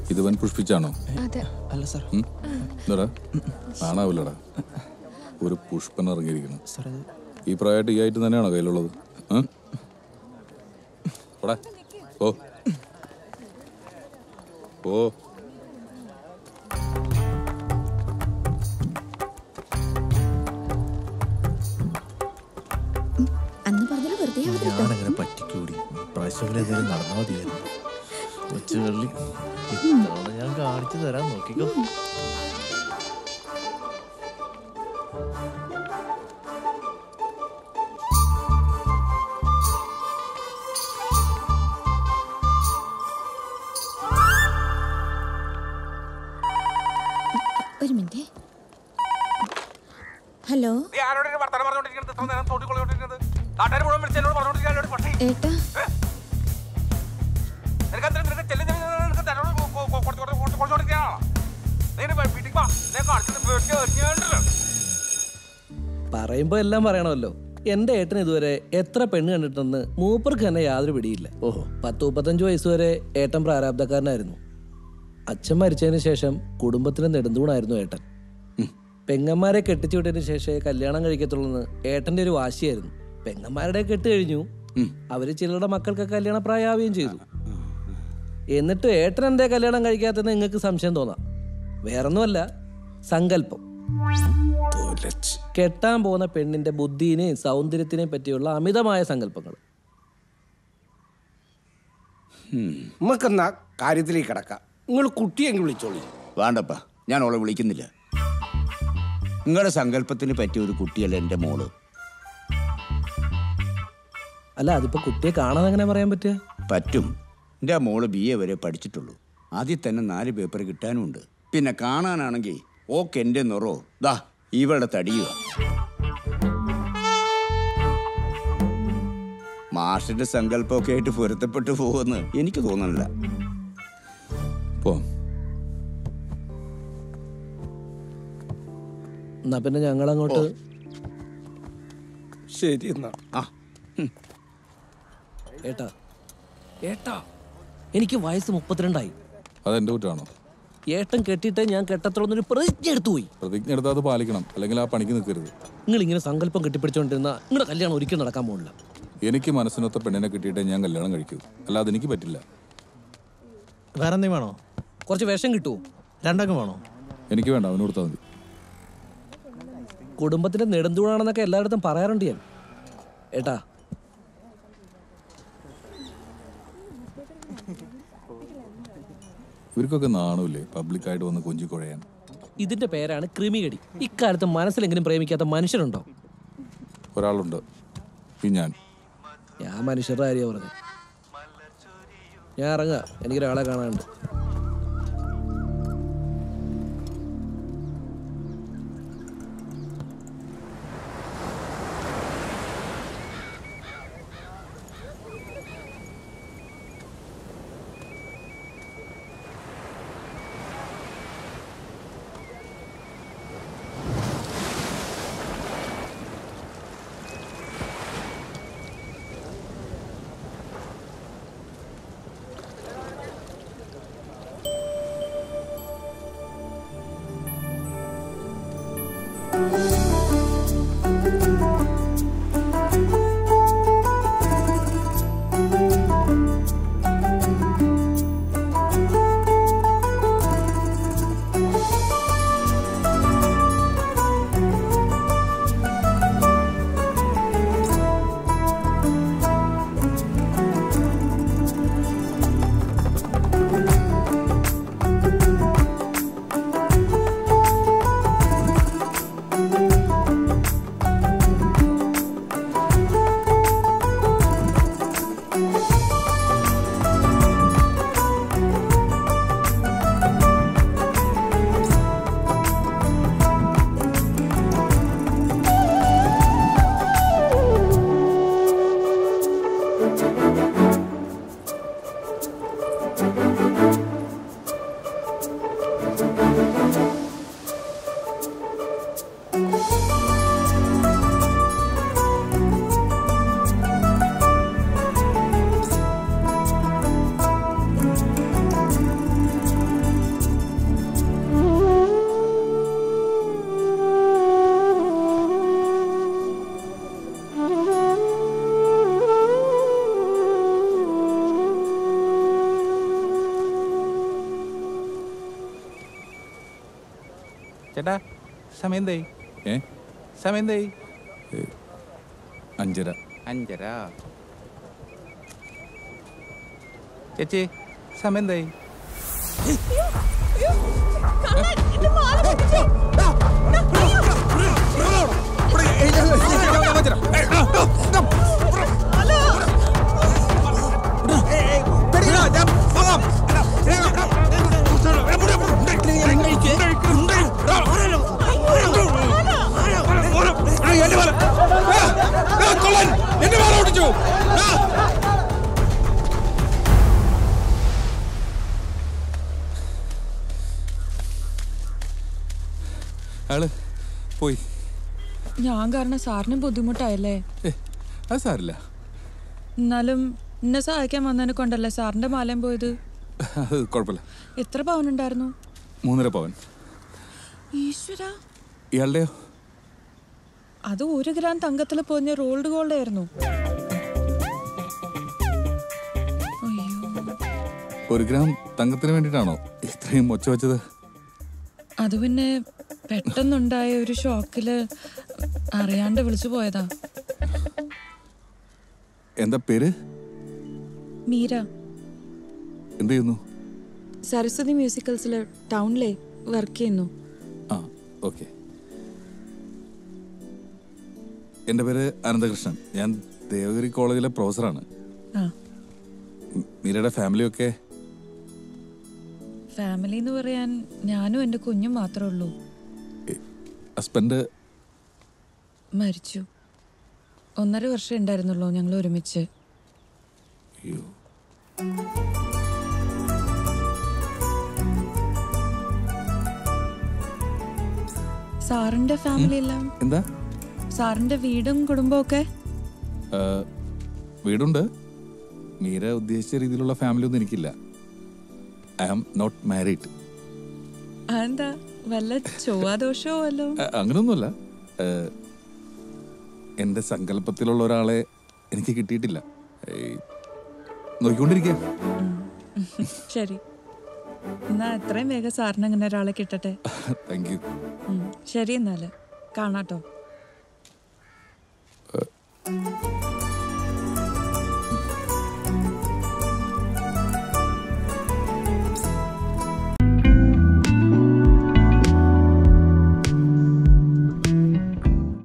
ഇത് വൻ പുഷ്പിച്ചാണോ അതെ അല്ല സാർ ഉം? എന്താടാ കാണാവില്ലടാ ഒരു പുഷ്പൻ ഇറങ്ങിയിരിക്കണം സാർ അത് ഈ പ്രായമായിട്ട് ഈ ആയിട്ട് തന്നെയാണോ കയ്യിലുള്ളത് ആ? പോടാ ഓ ഓ അന്ന് പറഞ്ഞാൽ വെറുതെ ആവരുത് കേട്ടോ. ഞാനങ്ങനെ പറ്റിക്കൂടി പ്രാവശ്യം എന്തെങ്കിലും നടന്നാൽ മതിയായിരുന്നു കൊച്ചുകള്ളി ഇത്തവണ ഞാൻ കാണിച്ചു തരാൻ നോക്കിക്കോ ഒരു മിനിറ്റ് ഹലോ നീ ആരോടാണ് വർത്തമാനം പറഞ്ഞുകൊണ്ടിരിക്കുന്നത് ഇത്ര നേരം തോട്ടിക്കൊള്ളിക്കൊണ്ടിരിക്കുന്നത് നാട്ടുകാർ മുഴുവൻ വിളിച്ച് എന്നോട് പറഞ്ഞുകൊണ്ടിരിക്കുകയാണ് പട്ടി ഏട്ടാ നിനക്ക് എന്തിനാ നിനക്ക് ചെല്ലി ചെല്ലി നിനക്ക് തന്നോട് കൊ- കൊ- കൊ- കൊടുത്ത് കൊടുത്ത് കൊടുത്ത് കൊടുത്തോണ്ടിരിക്കുകയാണോ നീ ഇനി വീട്ടിലേക്ക് വാ നീ കാണിക്കുന്നത് പേടിച്ച് എറിഞ്ഞുകൊണ്ടല്ലോ പറയുമ്പോ എല്ലാം പറയണമല്ലോ എന്റെ ഏട്ടൻ ഇതുവരെ എത്ര പെണ്ണ് കണ്ടിട്ടെന്ന് മൂപ്പർക്ക് തന്നെ യാതൊരു പിടിയില്ല ഓഹോ പത്ത് മുപ്പത്തഞ്ച് വയസ്സ് വരെ ഏട്ടൻ പ്രാരാബ്ധക്കാരനായിരുന്നു അച്ഛൻ മരിച്ചതിന് ശേഷം കുടുംബത്തിന് നെടുന്തൂണായിരുന്നു ഏട്ടൻ പെങ്ങന്മാരെ കെട്ടിച്ചു വിട്ടതിന് ശേഷമേ കല്യാണം കഴിക്കത്തുള്ളൂ എന്ന് ഏട്ടന്റെ ഒരു വാശിയായിരുന്നു പെങ്ങന്മാരുടെ കെട്ട് കഴിഞ്ഞു അവര് ചിലരുടെ മക്കൾക്ക് കല്യാണ പ്രായാവുകയും ചെയ്തു എന്നിട്ട് ഏട്ടൻ എന്തേ കല്യാണം കഴിക്കാത്തെന്ന് നിങ്ങൾക്ക് സംശയം തോന്നാം വേറൊന്നുമല്ല സങ്കല്പം കെട്ടാൻ പോകുന്ന പെണ്ണിന്റെ ബുദ്ധിനെയും സൗന്ദര്യത്തിനെയും പറ്റിയുള്ള അമിതമായ സങ്കല്പങ്ങൾ നമുക്കെന്നാ കാര്യത്തിലേക്ക് കിടക്കാം നിങ്ങൾ കുട്ടിയെങ്കിൽ വിളിച്ചോളി വേണ്ടപ്പാ ഞാൻ അവളെ വിളിക്കുന്നില്ല നിങ്ങളുടെ സങ്കല്പത്തിന് പറ്റിയ ഒരു കുട്ടിയല്ല എൻ്റെ മോള് അല്ല അതിപ്പോ കുട്ടിയെ കാണാൻ എങ്ങനെ പറയാൻ പറ്റുക പറ്റും എൻ്റെ മോള് ബി എ വരെ പഠിച്ചിട്ടുള്ളൂ ആദ്യം തന്നെ നാല് പേപ്പർ കിട്ടാനുമുണ്ട് പിന്നെ കാണാനാണെങ്കിൽ ഓക്ക് എൻ്റെ നിറോ ദാ ഇവളുടെ തടിയുക മാഷിന്റെ സങ്കല്പമൊക്കെ ആയിട്ട് പൊരുത്തപ്പെട്ടു പോകുമെന്ന് എനിക്ക് തോന്നുന്നില്ല പോ എന്നാ പിന്നെ ഞങ്ങൾ അങ്ങോട്ട് ശരി എന്നാ ആ ഏട്ടാ ഏട്ടാ എനിക്ക് വയസ്സ് മുപ്പത്തിരണ്ടായി അതെന്റെ കുറ്റമാണോ ഏട്ടൻ കെട്ടിയിട്ട് ഞാൻ കെട്ടത്തുള്ളൊരു പ്രതിജ്ഞ എടുത്തു പോയി പ്രതിജ്ഞ എടുത്താൽ അത് പാലിക്കണം അല്ലെങ്കിൽ ആ പണിക്ക് നിൽക്കരുത് നിങ്ങൾ ഇങ്ങനെ സങ്കല്പം കെട്ടിപ്പിടിച്ചോണ്ടിരുന്ന നിങ്ങളുടെ കല്യാണം ഒരിക്കലും നടക്കാൻ പോകില്ല എനിക്ക് മനസ്സിനൊത്ത പെണ്ണിനെ കിട്ടിയിട്ടേ ഞാൻ കല്യാണം കഴിക്കൂ അല്ലാതെ എനിക്ക് പറ്റില്ല വേറെ എന്തെങ്കിലും വേണോ കുറച്ച് വിഷം കിട്ടുമോ രണ്ടംഗം വേണോ എനിക്ക് വേണ്ട അവന് കൊടുത്താൽ മതി കുടുംബത്തിന്റെ നെടുന്തൂണാണെന്നൊക്കെ എല്ലായിടത്തും പറയാറുണ്ട് ഞാൻ ഏട്ടാ ഇവർക്കൊക്കെ നാണമില്ലേ പബ്ലിക്കായിട്ട് വന്ന് കൊഞ്ചി കുഴയാൻ ഇതിന്റെ പേരാണ് ക്രിമികടി ഇക്കാലത്ത് മനസ്സിലെങ്കിലും പ്രേമിക്കാത്ത മനുഷ്യരുണ്ടോ ഒരാളുണ്ട് ഈ ഞാൻ ഞാൻ മനുഷ്യരുടെ കാര്യമാണ് പറഞ്ഞത് ഞാൻ ഇറങ്ങാ എനിക്കൊരാളെ കാണാനുണ്ട് ആ ചേട്ടാ സമയം എന്തായി ഏ സമയം എന്തായി അഞ്ചര അഞ്ചര ചേച്ചി സമയം എന്തായി അയാള് പോയി ഞാൻ കാരണം സാറിന് ബുദ്ധിമുട്ടായല്ലേ ഏ അത് സാരില്ല എന്നാലും എന്നെ സഹായിക്കാൻ വന്നതിനെ കൊണ്ടല്ലേ സാറിന്റെ മാലയം പോയത് അത് കുഴപ്പമില്ല എത്ര പവനുണ്ടായിരുന്നു മൂന്നര പവൻ ഈശ്വര ഇയാളുടെയോ അത് ഒരു ഗ്രാം തങ്കത്തിൽ പൊതിഞ്ഞ റോൾഡ് ഗോൾഡ് ആയിരുന്നു അയ്യോ ഒരു ഗ്രാം തങ്കത്തിന് വേണ്ടിയിട്ടാണോ ഇത്രയും ഒച്ച വെച്ചത് അത് പിന്നെ പെട്ടെന്നുണ്ടായ ഒരു ഷോക്കില് അറിയാണ്ട് വിളിച്ചു പോയതാ എന്താ പേര് മീര എന്ത് ചെയ്യുന്നു സരസ്വതി മ്യൂസിക്കൽസിൽ ടൗണിലെ വർക്ക് ചെയ്യുന്നു ആ ഓക്കെ എൻ്റെ പേര് അനന്തകൃഷ്ണൻ ഞാൻ ദേവഗിരി കോളേജിലെ പ്രൊഫസറാണ് ആ മ്- മീരയുടെ ഫാമിലിയൊക്കെ ഫാമിലി എന്ന് പറയാൻ ഞാനും എൻ്റെ കുഞ്ഞും മാത്രമേ ഉള്ളൂ ഹസ്ബൻഡ് മരിച്ചു ഒന്നര വർഷം ഉണ്ടായിരുന്നുള്ളൂ ഞങ്ങൾ ഒരുമിച്ച് അയ്യോ സാറിന്റെ ഫാമിലി എല്ലാം എന്താ സാറിന്റെ വീടും കുടുംബവും ഒക്കെ ആ, വീടുണ്ട് മീര ഉദ്ദേശിച്ച രീതിയിലുള്ള ഫാമിലി ഒന്നും എനിക്കില്ല ഐ ആം നോട്ട് മാരീഡ് അതെന്താ വല്ല ചൊവ്വാദോഷമോ വല്ലോ അങ്ങനെയൊന്നുമല്ല ആ, എൻ്റെ സങ്കല്പത്തിലുള്ള ഒരാളെ എനിക്ക് കിട്ടിയിട്ടില്ല ഏയ്, നോക്കിക്കൊണ്ടിരിക്കുക ശരി എന്നാ എത്രയും വേഗം സാറിന് അങ്ങനെ ഒരാളെ കിട്ടട്ടെ താങ്ക് യു ഉം, ശരി എന്നാല് കാണാട്ടോ ആ,